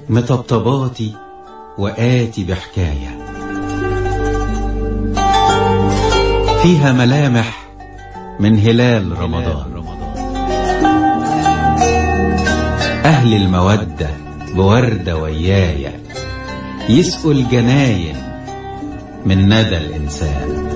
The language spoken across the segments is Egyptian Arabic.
مطبطباتي وآتي بحكاية فيها ملامح من هلال رمضان أهل المودة بوردة ويايا يسقوا الجناين من ندى الإنسان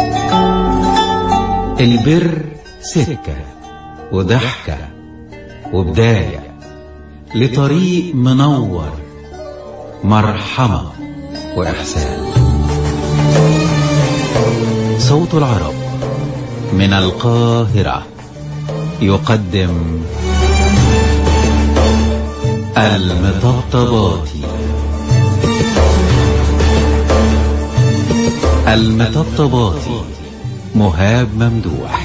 البر سكة وضحكة وبداية لطريق منور مرحمة وإحسان صوت العرب من القاهرة يقدم المطبطباتي المطبطباتي مهاب ممدوح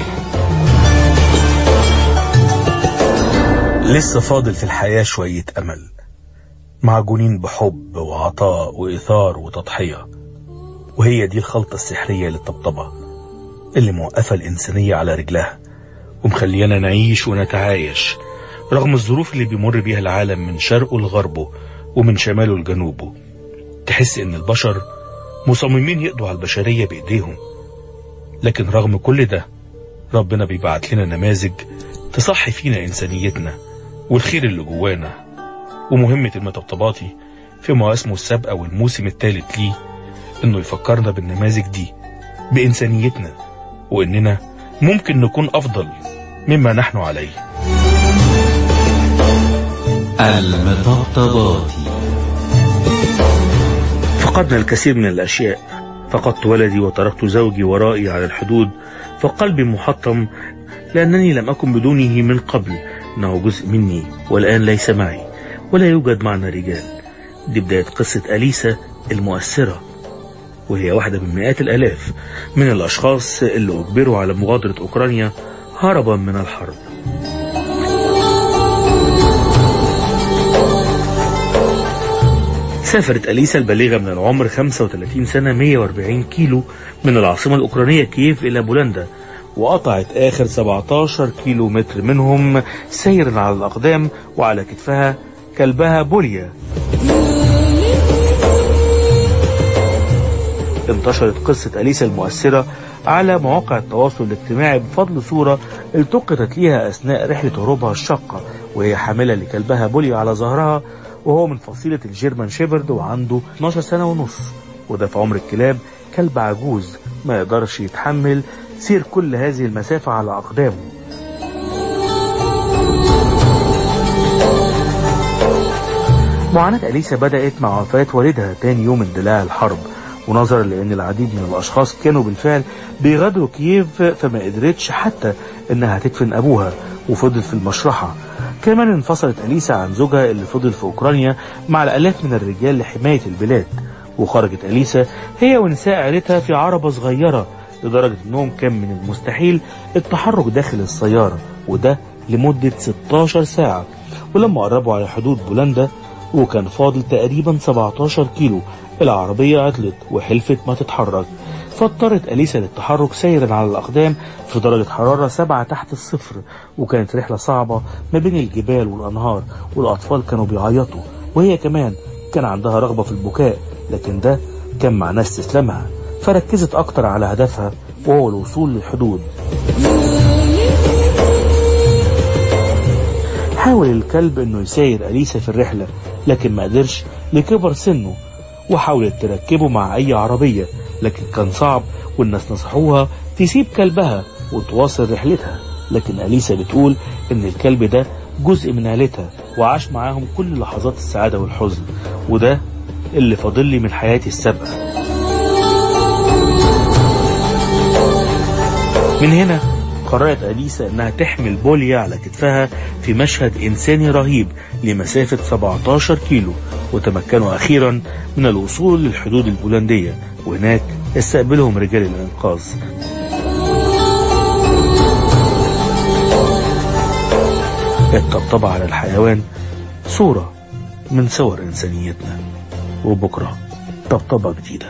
لسه فاضل في الحياة شوية أمل معجونين بحب وعطاء وإثار وتضحية وهي دي الخلطة السحرية للطبطبة اللي موقفة الإنسانية على رجلها ومخليانا نعيش ونتعايش رغم الظروف اللي بيمر بيها العالم من شرقه لغربه ومن شماله لجنوبه تحس إن البشر مصممين يقضوا على البشرية بإيديهم لكن رغم كل ده ربنا بيبعت لنا نماذج تصحي فينا إنسانيتنا والخير اللي جوانا ومهمة المطبطباتي في مواسمه السابقة والموسم الثالث ليه إنه يفكرنا بالنماذج دي بإنسانيتنا وإننا ممكن نكون أفضل مما نحن عليه المطبطباتي فقدنا الكثير من الأشياء فقدت ولدي وتركت زوجي ورائي على الحدود فقلبي محطم لأنني لم أكن بدونه من قبل إنه جزء مني والآن ليس معي ولا يوجد معنا رجال دي بداية قصة أليسا المؤثرة وهي واحدة من مئات الآلاف من الأشخاص اللي أجبروا على مغادرة أوكرانيا هربا من الحرب سافرت أليسا البالغة من العمر 35 سنة 140 كيلو من العاصمة الأوكرانية كييف إلى بولندا وقطعت آخر 17 كيلو متر منهم سيرا على الأقدام وعلى كتفها كلبها بوليا انتشرت قصة أليسا المؤثرة على مواقع التواصل الاجتماعي بفضل صورة التقطت ليها أثناء رحلة هروبها الشاقة وهي حاملة لكلبها بوليا على ظهرها وهو من فصيلة الجيرمان شيبرد وعنده 12 سنة ونص وده في عمر الكلاب كلب عجوز ما يقدرش يتحمل سير كل هذه المسافة على أقدامه معاناة أليسا بدأت مع وفاة والدها تاني يوم اندلاع الحرب ونظرا لأن العديد من الأشخاص كانوا بالفعل بيغادروا كييف فما قدرتش حتى إنها تدفن أبوها وفضل في المشرحة كمان انفصلت أليسا عن زوجها اللي فضل في أوكرانيا مع الآلاف من الرجال لحماية البلاد وخرجت أليسا هي ونساء عيلتها في عربة صغيرة لدرجة انهم كان من المستحيل التحرك داخل السيارة وده لمدة 16 ساعة ولما قربوا على حدود بولندا وكان فاضل تقريبا 17 كيلو العربية عطلت وحلفت ما تتحرك فاضطرت أليسا للتحرك سيرا على الأقدام في درجة حرارة سبعة تحت الصفر وكانت رحلة صعبة ما بين الجبال والأنهار والأطفال كانوا بيعيطوا وهي كمان كان عندها رغبة في البكاء لكن ده كان معناه استسلامها فركزت أكتر على هدفها وهو الوصول للحدود حاول الكلب انه يساير أليسا في الرحلة لكن ما قدرش لكبر سنه وحاولت تركبه مع أي عربية لكن كان صعب والناس نصحوها تسيب كلبها وتواصل رحلتها لكن أليسا بتقول إن الكلب ده جزء من عيلتها وعاش معاهم كل لحظات السعادة والحزن وده اللي فاضل لي من حياتي السابقة من هنا قررت أليسا أنها تحمل بوليا على كتفها في مشهد إنساني رهيب لمسافة 17 كيلو وتمكنوا أخيرا من الوصول للحدود البولندية وهناك استقبلهم رجال الإنقاذ الطبطبة على الحيوان صورة من صور إنسانيتنا وبكرة طبطبة جديدة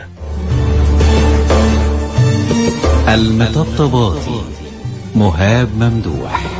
المطبطباتي مهاب ممدوح